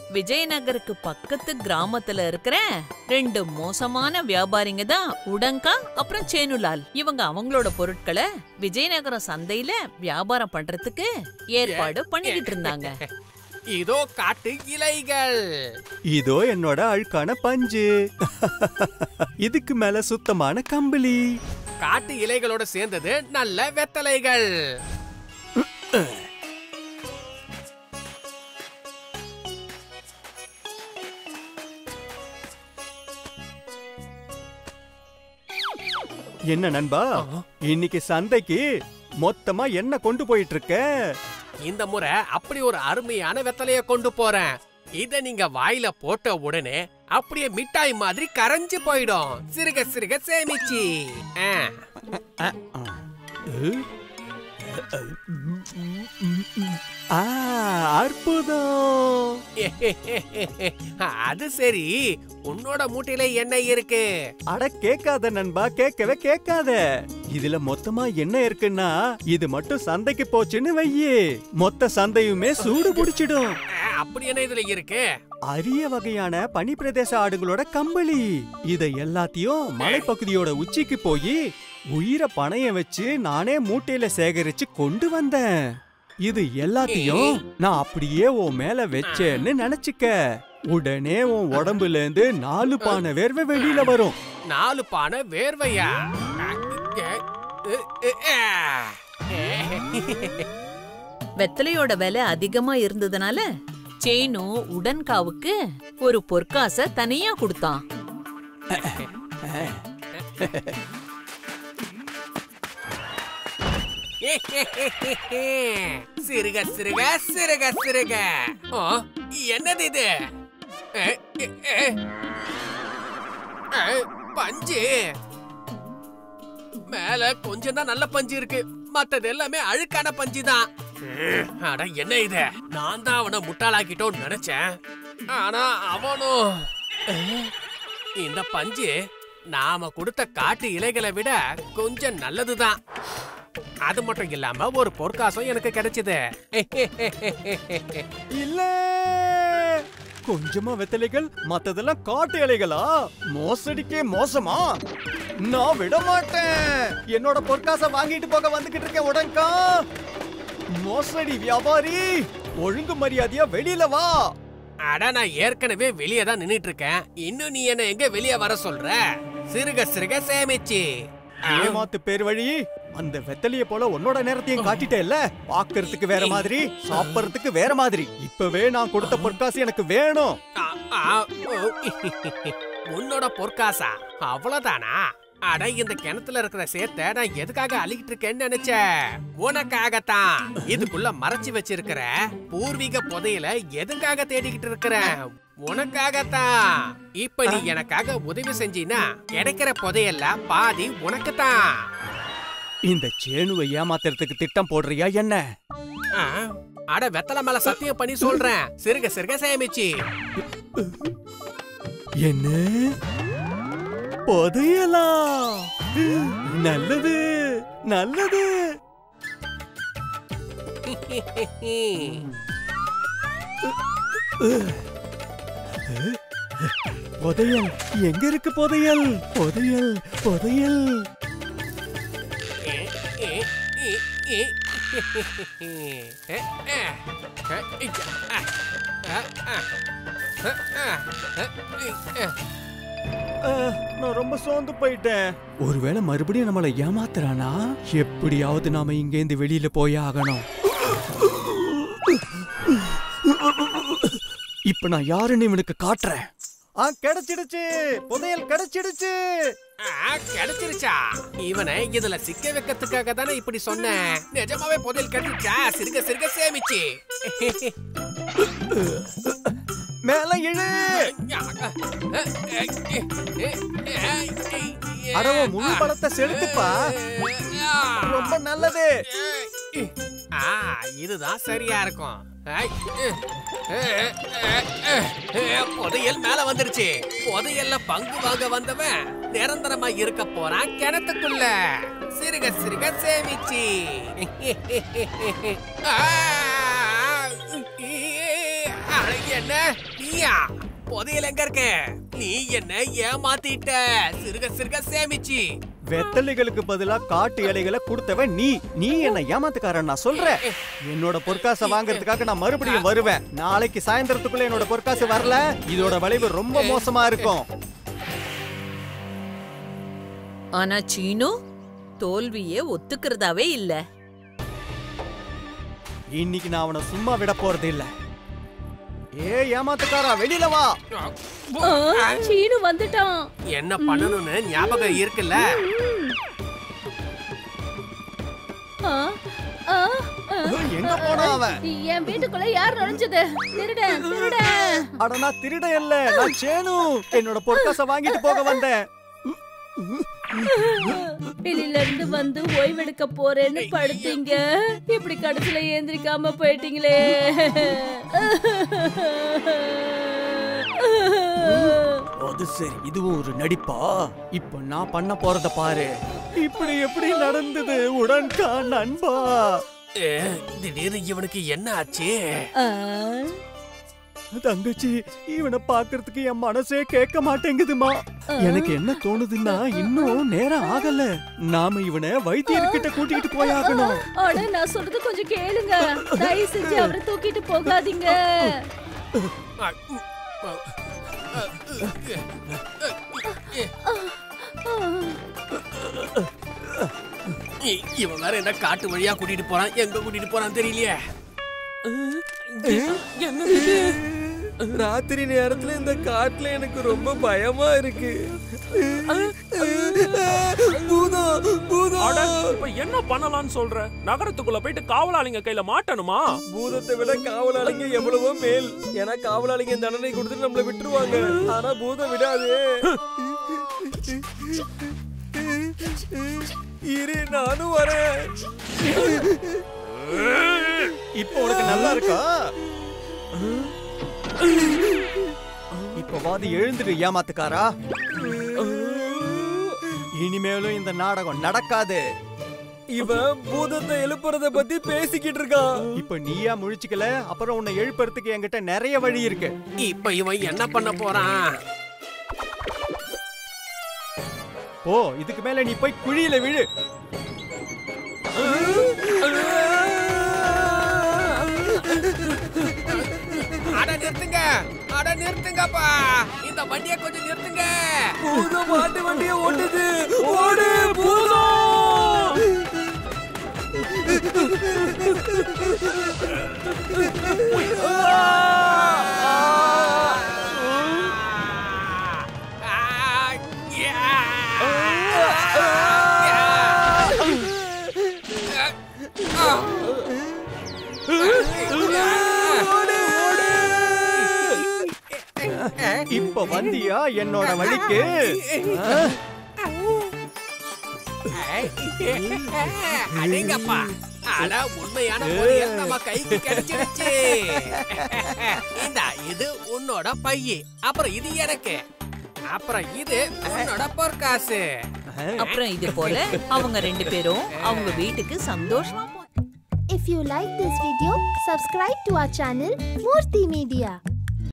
விஜயநகருக்கு பக்கத்து கிராமத்துல இருக்கிற ரெண்டு மோசமான வியாபாரிங்க தான் உடங்கா அப்புறம் சேனுலால் இவங்க அவங்களோட பொருட்களை விஜயநகரம் சந்தையில வியாபாரம் பண்றதுக்கு ஏற்பாடு பண்ணிக்கிட்டு இருந்தாங்க இதோ காட்டு இலைகள் இதோ என்னோட அழுக்கான பஞ்சு இதுக்கு மேல சுத்தமான கம்பளி காட்டு இலைகளோட சேர்ந்தது நல்ல வெத்தலைகள் என்ன நண்பா இன்னைக்கு சந்தைக்கு மொத்தமா என்ன கொண்டு போயிட்டு இருக்க இந்த முறை அப்படி ஒரு அருமையான வெத்தலைய கொண்டு போறேன் இத நீங்க வாயில போட்ட உடனே அப்படியே மிட்டாய் மாதிரி கரைஞ்சு போயிடும் சிறுக சிறுக சேமிச்சு ஆ. ஆ, அற்புதம் அது சரி உன்னோட மூட்டையில என்ன இருக்கு அட கேட்காத நண்பா கேட்கவே கேட்காத இதுல மொத்தமா என்ன இருக்குன்னா இது மட்டும் சந்தைக்கு போச்சுன்னு வையே மொத்த சந்தையுமே சூடு பிடிச்சிடும் ஆ, அப்படி என்ன இதுல இருக்கு அரிய வகையான பனிப்பிரதேச ஆடுகளோட கம்பளி இத எல்லாத்தையும் மலைப்பகுதியோட உச்சிக்கு போய் உயிரை பணைய வச்சு நானே மூட்டையில சேகரிச்சு கொண்டு வந்தேன் இது எல்லாத்தையும் நான் அப்படியே உன் மேல வச்சேன்னு நினைச்சுக்க உடனே உன் உடம்புல இருந்து நாலு பானை வேர்வை வெளியில வரும் நாலு பானை வேர்வையா ஆ, இ, இ, ஆ. வெத்தலையோட விலை அதிகமா இருந்ததுனால சேனு உடன்காவுக்கு ஒரு பொற்காச தனியா கொடுத்தான் சிறுக சிறுக சிறுக சிறுக ஆ, என்னது இது எ, எ, எ. எ, பஞ்சு மேல கொஞ்சம் தான் நல்ல பஞ்சு இருக்கு மத்தது எல்லாமே அழுக்கான பஞ்சு தான் அட என்ன இது நான் தான் அவனை முட்டாளாக்கிட்டோன்னு நினைச்சேன் ஆனா அவனும் எ, இந்த பஞ்சு நாம கொடுத்த காட்டு இலைகளை விட கொஞ்சம் நல்லதுதான் அது மட்டும் இல்லாம ஒரு பொற்காசம் எனக்கு கிடைச்சது இல்ல கொஞ்சமா வெத்தலைகள் மத்ததெல்லாம் காட்டு இலைகளா மோசடிக்கே மோசமா நான் விட மாட்டேன் என்னோட பொற்காசை வாங்கிட்டு போக வந்துகிட்டு இருக்கேன் உடன்கா மோசடி வியாபாரி ஒழுங்கு மரியாதையா வெளியில வா அட நான் ஏற்கனவே வெளியே தான் நின்னுட்டு இருக்கேன் இன்னும் நீ என்ன எங்க வெளியே வர சொல்ற சிறுக சிறுக சேமிச்சு ஏமாத்து பேர் வழி அந்த வெத்தலைய போல உன்னோட நேரத்தையும் காட்டிட்டேல்ல பாக்குறதுக்கு வேற மாதிரி சாப்பிடுறதுக்கு வேற மாதிரி இப்பவே நான் கொடுத்த பொற்காசு எனக்கு வேணும் ஆ, ஆ, ஓ. உன்னோட பொற்காசா அவ்வளவுதானா அட இந்த கிணத்துல இருக்கிற சேத்த நான் எதுக்காக அழிக்கிட்டு இருக்கேன்னு நினைச்சேன் உனக்காகத்தான் இதுக்குள்ள மறைச்சு வச்சிருக்கிற பூர்வீக புதையல எதுக்காக தேடிக்கிட்டு இருக்கிற உனக்காகத்தான் இப்ப நீ எனக்காக உதவி செஞ்சீனா கிடைக்கிற புதையல்ல பாதி உனக்குத்தான் இந்த சேனுவை ஏமாத்துறதுக்கு திட்டம் போடுறியா என்ன ஆ, அட வெத்தலை மேல சத்தியம் பண்ணி சொல்றேன் சிறுக சிறுக சேமிச்சு என்ன புதையலா நல்லது நல்லது புதையல் எங்க இருக்கு புதையல் புதையல் புதையல் அஹ், நான் ரொம்ப சோர்ந்து போயிட்டேன் ஒருவேளை மறுபடியும் நம்மள ஏமாத்துறானா எப்படியாவது நாம இங்கேருந்து வெளியில போய் ஆகணும் இப்ப நான் யாருன்னு இவனுக்கு காட்டுறேன் ஆ கிடைச்சிடுச்சு புதையல் கிடைச்சிடுச்சு ஆ, கிடைச்சிருச்சா இவனை இதுல சிக்க வைக்கிறதுக்காக தானே இப்படி சொன்னேன் நிஜமாவே புதையல் கிடைச்சிச்சா சிறுக சிறுக சேமிச்சு மேல இழு அடவ முழு பழத்தை செலுத்துப்பா ரொம்ப நல்லது ஆ இதுதான் சரியா இருக்கும் ஐ, புதையல் மேல வந்துருச்சு புதையல்ல பங்கு வாங்க வந்தவன் நிரந்தரமா இருக்க போறான் கிணத்துக்குள்ள சிறுக சிறுக சேமிச்சு ஆ, அட, என்ன நீயா புதையல் எங்க இருக்கு நீ என்ன ஏமாத்திட்ட சிறுக சிறுக சேமிச்சு வெத்தலைகளுக்கு பதிலா காட்டு இலைகளை கொடுத்தவன் நீ நீ என்ன ஏமாத்துக்காரன் நான் சொல்றேன் என்னோட பொற்காசை வாங்குறதுக்காக நான் மறுபடியும் வருவேன் நாளைக்கு சாயந்தரத்துக்குள்ள என்னோட பொற்காசு வரல இதோட விளைவு ரொம்ப மோசமா இருக்கும் ஆனா சீனு தோல்வியே ஒத்துக்கிறதாவே இல்ல இன்னைக்கு நான் அவனை சும்மா விட போறது இல்ல ஏ ஏமாத்துக்காரா வெளியில வா ஆ, சீனு வந்துட்டான் என்ன பண்ணணும்னு ஞாபகம் இருக்குல்ல ஆ, ஆ, ஆ. எங்க போனா அவன் என் வீட்டுக்குள்ள யார் நுழைஞ்சது திருடன் திருடன் அட நான் திருட இல்ல நான் சேனு என்னோட பொற்காசை வாங்கிட்டு போக வந்தேன் வெளியில இருந்து வந்து ஓய்வெடுக்க போறேன்னு படுத்தீங்க இப்படி கடைசியில ஏந்திரிக்காம போயிட்டீங்களே அது சரி இதுவும் ஒரு நடிப்பா இப்ப நான் பண்ண போறத பாரு இப்படி எப்படி நடந்தது உடன்கா நண்பா ஏ, திடீர்னு இவனுக்கு என்ன ஆச்சு ஆ, தங்கச்சி இவனை பாக்குறதுக்கு என் மனசே கேட்க மாட்டேங்குதுமா எனக்கு என்ன தோணுதுன்னா இன்னும் நேரம் ஆகல நாம இவனை வைத்தியர்கிட்ட கூட்டிட்டு போயாகணும் அட நான் சொல்றது கொஞ்சம் கேளுங்க தயவு செஞ்சு அவரை தூக்கிட்டு போகாதீங்க இ- இவன் வேற என்ன காட்டு வழியா கூட்டிட்டு போறான் எங்க கூட்டிட்டு போறான் தெரியலையே ராத்திரி நேரத்துல இந்த காட்டுல எனக்கு ரொம்ப பயமா இருக்கு பூதம் பூதம் அட, இப்ப என்ன பண்ணலாம்னு சொல்ற நகரத்துக்குள்ள போயிட்டு காவலாளிங்க கையில மாட்டணுமா பூதத்தை விட காவலாளிங்க எவ்வளவோ மேல் ஏன்னா காவலாளிங்க தண்டனை கொடுத்துட்டு நம்மள விட்டுருவாங்க ஆனா பூதம் விடாது இரு நானும் வரேன் இப்போ உனக்கு நல்லா இருக்கா இப்ப வாதி எழுந்துடு ஏமாத்துக்காரா இனிமேலும் இந்த நாடகம் நடக்காது இவன் பூதத்தை எழுப்புறத பத்தி பேசிக்கிட்டு இருக்கான் இப்ப நீயா முழிச்சுக்கல அப்புறம் உன்னை எழுப்புறதுக்கு என்கிட்ட நிறைய வழி இருக்கு இப்ப இவன் என்ன பண்ண போறான் ஓ இதுக்கு மேல நீ போய் குழியில விழு அட நிறுத்துங்க அட நிறுத்துங்கப்பா இந்த வண்டியை கொஞ்சம் நிறுத்துங்க பூதம் மாட்டு வண்டிய ஓட்டுது ஓடு பூதம் ஆ, யா. இப்ப வந்தியா என்னோட வழிக்கு ஆ? அடேங்கப்பா அட உண்மையான பொரியல் நம்ம கைக்கு கிடைச்சிருச்சு இந்த இது உன்னோட பைய அப்புறம் இது எனக்கு அப்புறம் இது உன்னோட பொற்காசு அப்புறம் இது போல அவங்க ரெண்டு பேரும் அவங்க வீட்டுக்கு சந்தோஷமா போ If you like this video, subscribe to our channel Murthy Media.